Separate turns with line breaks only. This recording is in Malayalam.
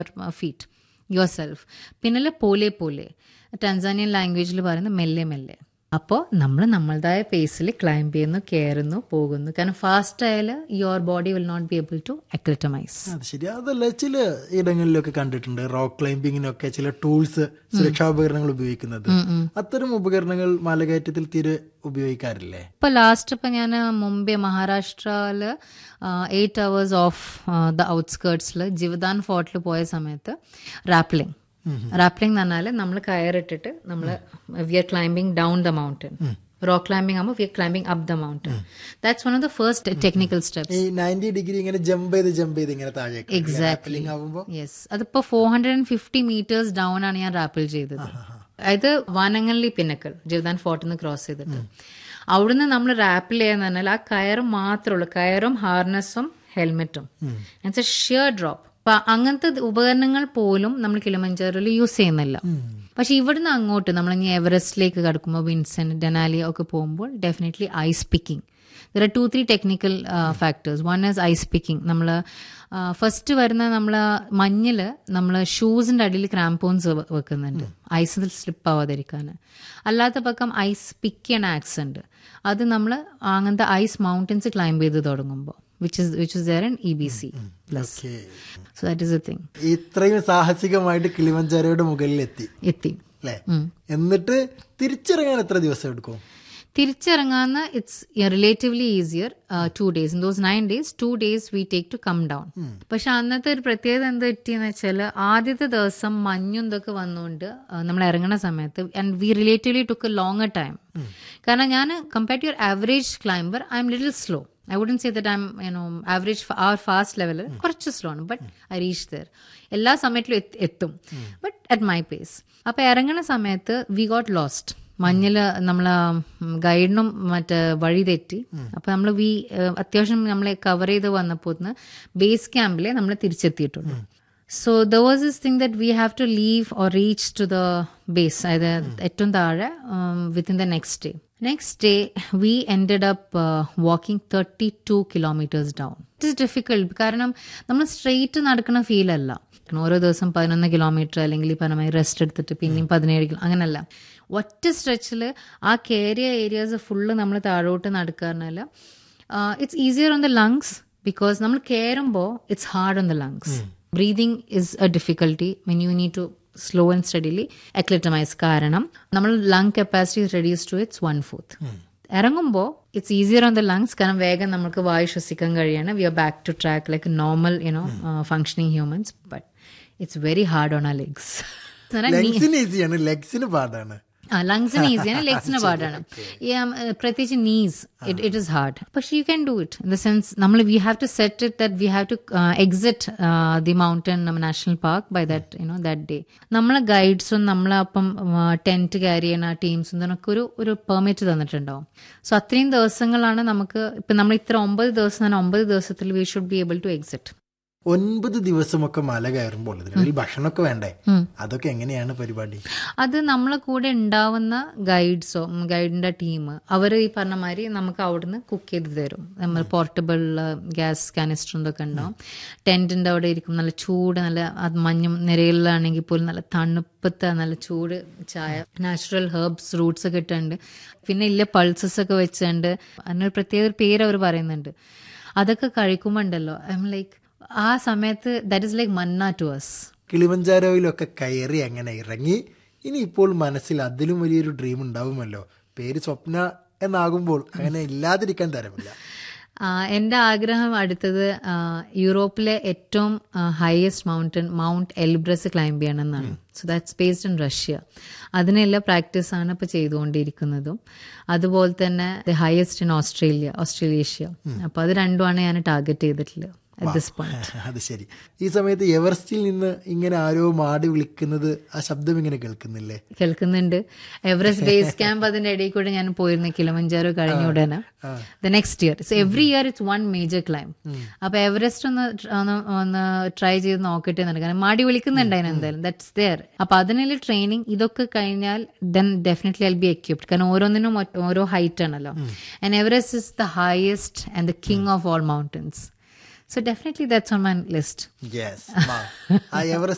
ഫീറ്റ് യുവർ സെൽഫ് പിന്നെ പോലെ പോലെ ടാൻസാനിയൻ ലാംഗ്വേജിൽ പറയുന്നത് മെല്ലെ മെല്ലെ അപ്പോൾ നമ്മൾ നമ്മളുടേതായ പേസിൽ ക്ലൈംബ് ചെയ്യുന്നു കയറുന്നു പോകുന്നു കാരണം ഫാസ്റ്റ് ആയാൽ your body will not be able to acclimatize
അത് ശരി അതല്ല ചില ഇടങ്ങളിലൊക്കെ കണ്ടിട്ടുണ്ട് റോക്ക് ക്ലൈംബിങ്ങിനൊക്കെ ചില ടൂൾസ് സുരക്ഷാ ഉപകരണങ്ങൾ ഉപയോഗിക്കുന്നത് അത്തരം ഉപകരണങ്ങൾ മലകയറ്റത്തിൽ തീരെ ഉപയോഗിക്കാറില്ലേ
ഇപ്പൊ ലാസ്റ്റ് ഇപ്പൊ ഞാൻ മുംബൈ മഹാരാഷ്ട്രയില് എയ്റ്റ് അവേഴ്സ് ഓഫ് ദ ഔട്ട്സ്കേർട്സിൽ ജിവദാൻ ഫോർട്ടിൽ പോയ സമയത്ത് റാപ്ലിംഗ് റാപ്ലിംഗ് എന്ന് പറഞ്ഞാൽ നമ്മൾ കയറിട്ടിട്ട് നമ്മൾ we are climbing down the mountain rock climbing ആകുമ്പോൾ we are climbing up the mountain that's one of the first technical steps
ഈ നയൻറ്റി ഡിഗ്രി ഇങ്ങനെ ജമ്പ് ചെയ്ത് ജമ്പ് ചെയ്ത് ഇങ്ങനെ താഴേക്ക്
എക്സാക്ട്ലി
ആവുമ്പോ
യെസ് അതിപ്പോ four hundred and fifty metres down ആണ് ഞാൻ റാപ്പിൾ ചെയ്തത് അതായത് വാനങ്ങള്ളി പിന്നക്കൽ ജീവിതാൻ ഫോർട്ടിൽ നിന്ന് ക്രോസ് ചെയ്തിട്ട് അവിടുന്ന് നമ്മൾ റാപ്പിൾ ചെയ്യാന്ന് പറഞ്ഞാൽ ആ കയറും മാത്രമേ ഉള്ളൂ കയറും ഹാർനസും ഹെൽമെറ്റും ഇറ്റ്സ് എ ഷിയർ ഡ്രോപ്പ് അപ്പൊ അങ്ങനത്തെ ഉപകരണങ്ങൾ പോലും നമ്മൾ കിളിമഞ്ചാറിൽ യൂസ് ചെയ്യുന്നില്ല പക്ഷെ ഇവിടുന്ന് അങ്ങോട്ട് നമ്മൾ ഇനി എവറസ്റ്റിലേക്ക് കടക്കുമ്പോൾ വിൻസെന്റ് ഡെനാലി ഒക്കെ പോകുമ്പോൾ definitely ice picking there are two three technical factors one is ice picking നമ്മൾ ഫസ്റ്റ് വരുന്ന നമ്മൾ മഞ്ഞിൽ നമ്മൾ ഷൂസിന്റെ അടിയിൽ ക്രാംപോൺസ് വെക്കുന്നുണ്ട് ഐസിൽ സ്ലിപ്പ് ആവാതിരിക്കാൻ അല്ലാത്ത പക്കം ഐസ് പിക്ക് ചെയ്യണ ആക്സ് ഉണ്ട് അത് നമ്മൾ അങ്ങനത്തെ ഐസ് മൗണ്ടൻസ് ക്ലൈംബ് ചെയ്ത് തുടങ്ങുമ്പോൾ which is which is there in E B C plus
okay.
So that is a thing
ഇത്രയും സാഹസികമായിട്ട് കിളിമഞ്ചാരോയുടെ മുകളിൽ എത്തി
എത്തി
അല്ലേ എന്നിട്ട് തിരിച്ചിറങ്ങാൻ എത്ര ദിവസം എടുക്കും
തിരിച്ചിറങ്ങാന്ന് it's relatively easier two days in those nine days two days we take to come down പക്ഷെ അന്നത്തെ ഒരു പ്രത്യേകത എന്താ പറ്റിയെന്ന് വെച്ചാൽ ആദ്യത്തെ ദിവസം മഞ്ഞും ഇതൊക്കെ വന്നുകൊണ്ട് നമ്മൾ ഇറങ്ങുന്ന സമയത്ത് and we relatively took a longer time കാരണം ഞാൻ compare to your average climber I'm little slow I wouldn't say that I'm you know average or fast ലെവലിൽ കുറച്ച് സ്ലോ ആണ് ബട്ട് ഐ റീച്ച് ദർ എല്ലാ സമയത്തിലും എത്തി- എത്തും ബട്ട് അറ്റ് മൈ പേസ് അപ്പൊ ഇറങ്ങുന്ന സമയത്ത് വി ഗോട്ട് ലോസ്റ്റ് മഞ്ഞില് നമ്മളെ ഗൈഡിനും മറ്റേ വഴി തെറ്റി അപ്പൊ നമ്മൾ വി അത്യാവശ്യം നമ്മളെ കവർ ചെയ്ത് വന്നപ്പോൾ ബേസ് ക്യാമ്പിലെ നമ്മൾ തിരിച്ചെത്തിയിട്ടുണ്ട് so the was this thing that we have to leave or reach to the base അതായത് ഏറ്റവും താഴെ within the next day next day we ended up walking thirty two kilometres down it is difficult കാരണം നമ്മൾ സ്ട്രെയിറ്റ് നടക്കുന്ന ഫീൽ അല്ല ഓരോ ദിവസം പതിനൊന്ന് കിലോമീറ്റർ അല്ലെങ്കിൽ ഈ പറഞ്ഞ റെസ്റ്റ് എടുത്തിട്ട് പിന്നെയും പതിനേഴ് കിലോ അങ്ങനല്ല ഒറ്റ സ്ട്രെച്ചിൽ ആ കയറിയ ഏരിയാസ് ഫുള്ള് നമ്മൾ താഴോട്ട് നടക്കുക പറഞ്ഞാൽ it's easier on the lungs because നമ്മൾ കയറുമ്പോൾ it's hard on the lungs breathing is a difficulty when you need to slow and steadily acclimatize കാരണം നമ്മൾ lung capacity reduce to it's one fourth ഇറങ്ങുമ്പോൾ it's easier on the lungs കാരണം വേഗം നമുക്ക് വായു ശ്വസിക്കാൻ കഴിയാണ് we are back to track like normal you know functioning humans but it's very hard on ആ ലെഗ്സ്
ലെഗ്സിന് ഈസിയാണ് ലെഗ്സിന് പാടാണ്
ആ ലങ്സിന് ഈസിയാണ് ലെഗ്സിന് പാടാണ് ഈ, um, uh, പ്രത്യേകിച്ച് knees it it is hard പക്ഷെ you can do it in the sense നമ്മൾ we have to set it that we have to exit the mountain national park by that you know that day നമ്മളെ ഗൈഡ്സും നമ്മളെ അപ്പം ടെന്റ് ക്യാരി ചെയ്യുന്ന ടീംസും ഇതിനൊക്കെ ഒരു ഒരു പെർമിറ്റ് തന്നിട്ടുണ്ടാവും സോ അത്രയും ദിവസങ്ങളാണ് നമുക്ക് ഇപ്പൊ നമ്മൾ ഇത്ര ഒമ്പത് ദിവസം തന്നെ ഒമ്പത് ദിവസത്തിൽ we should be able to exit
ഒൻപത് ദിവസമൊക്കെ മല കയറുമ്പോൾ ഇതിനിടയിൽ ഭക്ഷണമൊക്കെ വേണ്ടേ അതൊക്കെ എങ്ങനെയാണ് പരിപാടി
അത് നമ്മളെ കൂടെ ഉണ്ടാവുന്ന ഗൈഡ്സോ ഗൈഡിന്റെ ടീം അവർ ഈ പറഞ്ഞ മാതിരി നമുക്ക് അവിടുന്ന് കുക്ക് ചെയ്ത് തരും നമ്മൾ പോർട്ടബിൾ ഗ്യാസ് കാനിസ്റ്ററും ഇതൊക്കെ ഉണ്ടാവും ടെന്റിന്റെ അവിടെ ഇരിക്കും നല്ല ചൂട് നല്ല അത് മഞ്ഞും നിരയിലാണെങ്കിൽ പോലും നല്ല തണുപ്പത്തെ നല്ല ചൂട് ചായ നാച്ചുറൽ ഹെർബ്സ് റൂട്ട്സ് ഒക്കെ ഇട്ടുണ്ട് പിന്നെ ഇല്ല പൾസസ് ഒക്കെ വെച്ചുണ്ട് അതിനൊരു പ്രത്യേക ഒരു പേര് അവർ പറയുന്നുണ്ട് അതൊക്കെ കഴിക്കുമ്പോൾ ഉണ്ടല്ലോ ഐ എം ലൈക്ക് ആ സമയത്ത് that is like manna to us
കിളിമഞ്ചാരോയിലൊക്കെ കയറി അങ്ങനെ ഇറങ്ങി ഇനി ഇപ്പോൾ മനസ്സിൽ അതിലും വലിയൊരു ഡ്രീം ഉണ്ടാവുമല്ലോ പേര് സ്വപ്ന എന്നാകുമ്പോൾ അങ്ങനെ ഇല്ലാതിരിക്കാൻ തരമില്ല
ആ, എൻ്റെ ആഗ്രഹം അടുത്തത് ആ, യൂറോപ്പിലെ ഏറ്റവും highest mountain Mount Elbrus climb ചെയ്യണം എന്നാണ് so that's based in Russia അതിനുള്ള പ്രാക്ടീസാണ് ഇപ്പോൾ ചെയ്തുകൊണ്ടിരിക്കുന്നതും അതുപോലെ തന്നെ the highest in Australia Australasia അപ്പോൾ അത് രണ്ടുമാണ് ഞാൻ ടാർഗറ്റ് ചെയ്തിട്ടുള്ളത് അറ്റ് ദിസ് പോയിന്റ്
അത് ശരി ഈ സമയത്ത് എവറസ്റ്റിൽ നിന്ന് ഇങ്ങനെ ആരോ മാടി വിളിക്കുന്നത് ആ ശബ്ദം ഇങ്ങനെ കേൾക്കുന്നില്ലേ
കേൾക്കുന്നുണ്ട് എവറസ്റ്റ് ബേസ് ക്യാമ്പ് അതിന്റെ ഇടയിൽ കൂടെ ഞാൻ പോയിരുന്നു കിലമഞ്ചാരോ കഴിഞ്ഞ ഉടനെ the next year so every year it's one major climb അപ്പൊ എവറസ്റ്റ് ഒന്ന് tr- ഒന്ന് ഒന്ന് ട്രൈ ചെയ്ത് നോക്കട്ടെ എന്നുണ്ട് കാരണം മാടി വിളിക്കുന്നുണ്ടായിരുന്നു എന്തായാലും ദാറ്റ്സ് ദെയർ അപ്പൊ അതിനുള്ള ട്രെയിനിങ് ഇതൊക്കെ കഴിഞ്ഞാൽ then definitely I be equipped കാരണം ഓരോന്നിനും ഒ- ഓരോ ഹൈറ്റ് ആണല്ലോ and Everest is the highest and the king of all mountains so definitely that's on my list
yes ആ എവറസ്റ്റ്